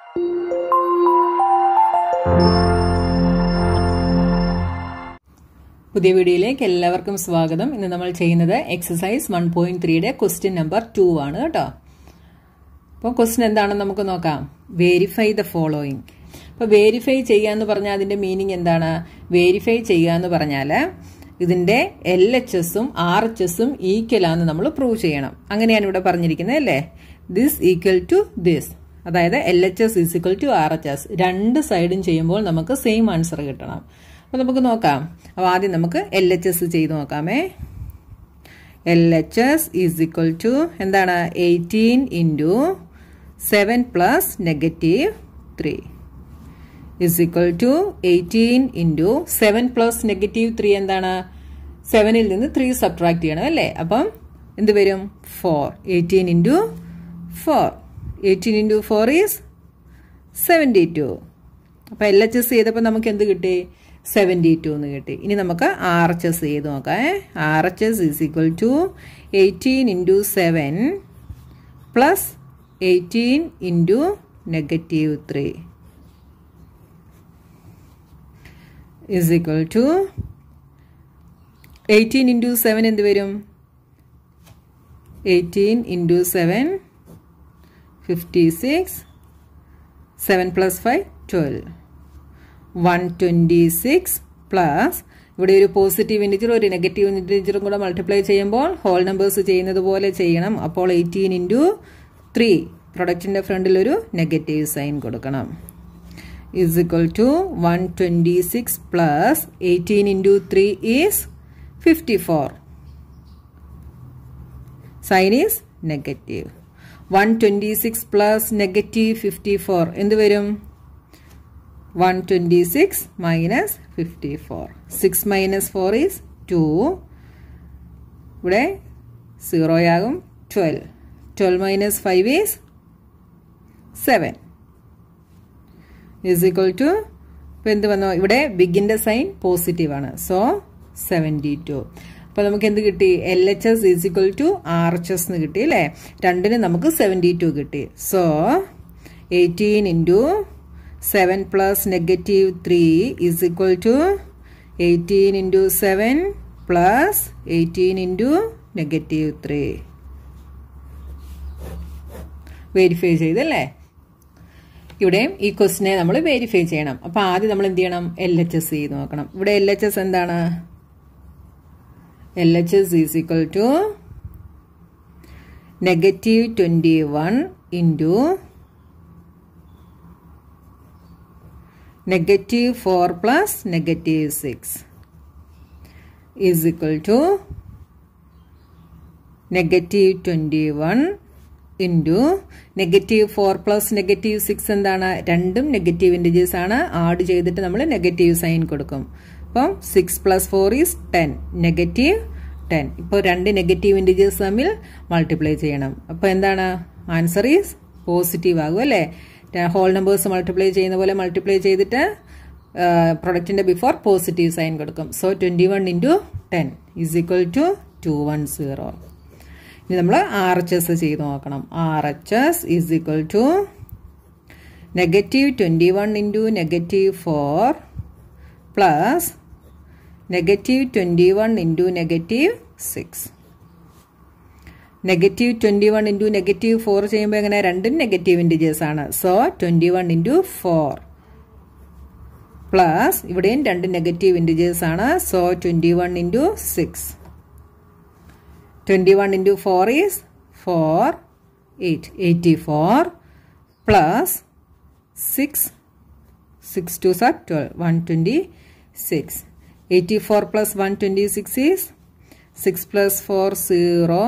പുതിയ വീഡിയോയിലേക്ക് എല്ലാവർക്കും സ്വാഗതം ഇന്ന് നമ്മൾ ചെയ്യുന്നത് എക്സസൈസ് വൺ പോയിന്റ് ത്രീയുടെ ക്വസ്റ്റ്യൻ നമ്പർ ടു ആണ് കേട്ടോ അപ്പോൾ ക്വസ്റ്റ്യൻ എന്താണെന്ന് നമുക്ക് നോക്കാം വേരിഫൈ ദ ഫോളോയിങ് അപ്പോൾ വേരിഫൈ ചെയ്യുക എന്ന് പറഞ്ഞാൽ അതിന്റെ മീനിങ് എന്താണ് വേരിഫൈ ചെയ്യുക എന്ന് പറഞ്ഞാൽ ഇതിന്റെ എൽ എച്ച് എസും ആർ എച്ച് എസും ഈക്വലാന്ന് നമ്മൾ പ്രൂവ് ചെയ്യണം അങ്ങനെയാണ് ഇവിടെ പറഞ്ഞിരിക്കുന്നത് അല്ലേ ദിസ് ഈക്വൽ ടു ദിസ് അതായത് L H S is equal to R H S രണ്ട് സൈഡും ചെയ്യുമ്പോൾ നമുക്ക് സെയിം ആൻസർ കിട്ടണം അപ്പോൾ നമുക്ക് നോക്കാം അപ്പോൾ ആദ്യം നമുക്ക് എൽ എച്ച് എസ് ചെയ്ത് നോക്കാമേ L H S is equal to എന്താണ് eighteen into seven plus negative three is equal to eighteen into seven plus negative three എന്താണ് സെവനിൽ നിന്ന് ത്രീ സബ്ട്രാക്ട് ചെയ്യണം അല്ലേ അപ്പം എന്ത് വരും four eighteen into four eighteen into four is seventy two അപ്പം എൽ എച്ച് എസ് ചെയ്തപ്പോൾ നമുക്ക് എന്ത് കിട്ടി സെവൻറ്റി ടു എന്ന് കിട്ടി ഇനി നമുക്ക് ആർ എച്ച് എസ് ചെയ്ത് നോക്കാം R H S is equal to eighteen into seven plus eighteen into negative three is equal to eighteen into seven എന്ത് വരും eighteen into seven fifty six seven plus five twelve one twenty six plus ഇവിടെ ഒരു positive integer ഒരു negative ഇൻറ്റിജറും കൂടെ multiply ചെയ്യുമ്പോൾ whole numbers ചെയ്യുന്നത് പോലെ ചെയ്യണം അപ്പോൾ എയ്റ്റീൻ ഇൻറ്റു ത്രീ പ്രൊഡക്റ്റിൻ്റെ ഫ്രണ്ടിൽ ഒരു നെഗറ്റീവ് സൈൻ കൊടുക്കണം is equal to 126 plus 18 into 3 is 54. Sign is negative. 126 plus negative 54. എന്ത് വരും 126 minus 54. 6 minus 4 is 2. ഇവിടെ 0 ആകും 12. 12 minus 5 is 7. Is equal to ഇപ്പം എന്ത് വന്നു ഇവിടെ ബിഗിൻ്റെ സൈൻ പോസിറ്റീവ് ആണ് സോ സെവൻറ്റി ടു അപ്പോൾ നമുക്ക് എന്ത് കിട്ടി L H S is equal to R H S എന്ന് കിട്ടി അല്ലേ രണ്ടിന് നമുക്ക് സെവൻറ്റി ടു കിട്ടി so eighteen into seven plus negative three is equal to eighteen into seven plus eighteen into negative three verify ചെയ്തല്ലേ ഇവിടെയും ഈ ക്വസ്റ്റിനെ നമ്മൾ വെരിഫൈ ചെയ്യണം അപ്പോൾ ആദ്യം നമ്മൾ എന്ത് ചെയ്യണം എൽ എച്ച് എസ് ചെയ്ത് നോക്കണം ഇവിടെ എൽ എച്ച് എസ് എന്താണ് L H S is equal to negative twenty one into negative four plus negative six is equal to negative twenty one into negative four plus negative six എന്താണ് രണ്ടും negative integers ആണ് add ചെയ്തിട്ട് നമ്മൾ negative sign കൊടുക്കും അപ്പം six plus four is ten negative ten ഇപ്പോൾ രണ്ട് negative integers തമ്മിൽ മൾട്ടിപ്ലൈ ചെയ്യണം അപ്പോൾ എന്താണ് ആൻസർ ഈസ് പോസിറ്റീവ് ആകും അല്ലേ ഹോൾ നമ്പേഴ്സ് മൾട്ടിപ്ലൈ ചെയ്യുന്ന പോലെ മൾട്ടിപ്ലൈ ചെയ്തിട്ട് പ്രൊഡക്റ്റിന്റെ ബിഫോർ പോസിറ്റീവ് സൈൻ കൊടുക്കും so twenty one into ten is equal to two one zero ഇനി നമ്മൾ ആർ എച്ച് എസ് ചെയ്ത് നോക്കണം R H S is equal to negative twenty one into negative four plus negative twenty one into negative six negative twenty one into negative four ചെയ്യുമ്പോൾ എങ്ങനെ രണ്ടും negative integers ആണ് so twenty one into four plus ഇവിടെയും രണ്ട് negative integers ആണ് so twenty one into six 21 into 4 is 4, 8, 84 plus 6, 6 2s are 12, 126. 84 plus 126 is 6 plus 4, 0,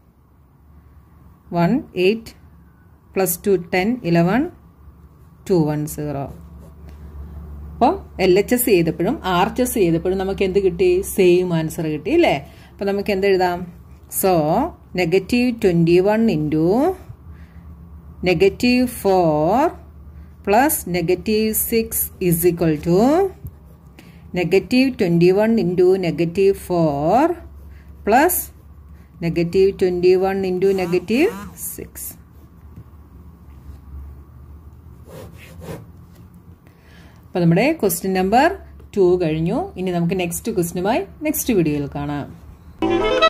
1, 8 plus 2, 10, 11, 2, 1, 0. അപ്പം L H S ചെയ്തപ്പോഴും R H S ചെയ്തപ്പോഴും നമുക്ക് എന്ത് കിട്ടി സെയിം ആൻസർ കിട്ടി അല്ലേ അപ്പം നമുക്ക് എന്ത് എഴുതാം so negative twenty one into negative four plus negative six is equal to negative twenty one into negative four plus negative twenty one into negative six അപ്പോൾ നമ്മുടെ ക്വസ്റ്റ്യൻ നമ്പർ ടു കഴിഞ്ഞു ഇനി നമുക്ക് നെക്സ്റ്റ് ക്വസ്റ്റ്യനുമായി നെക്സ്റ്റ് വീഡിയോയിൽ കാണാം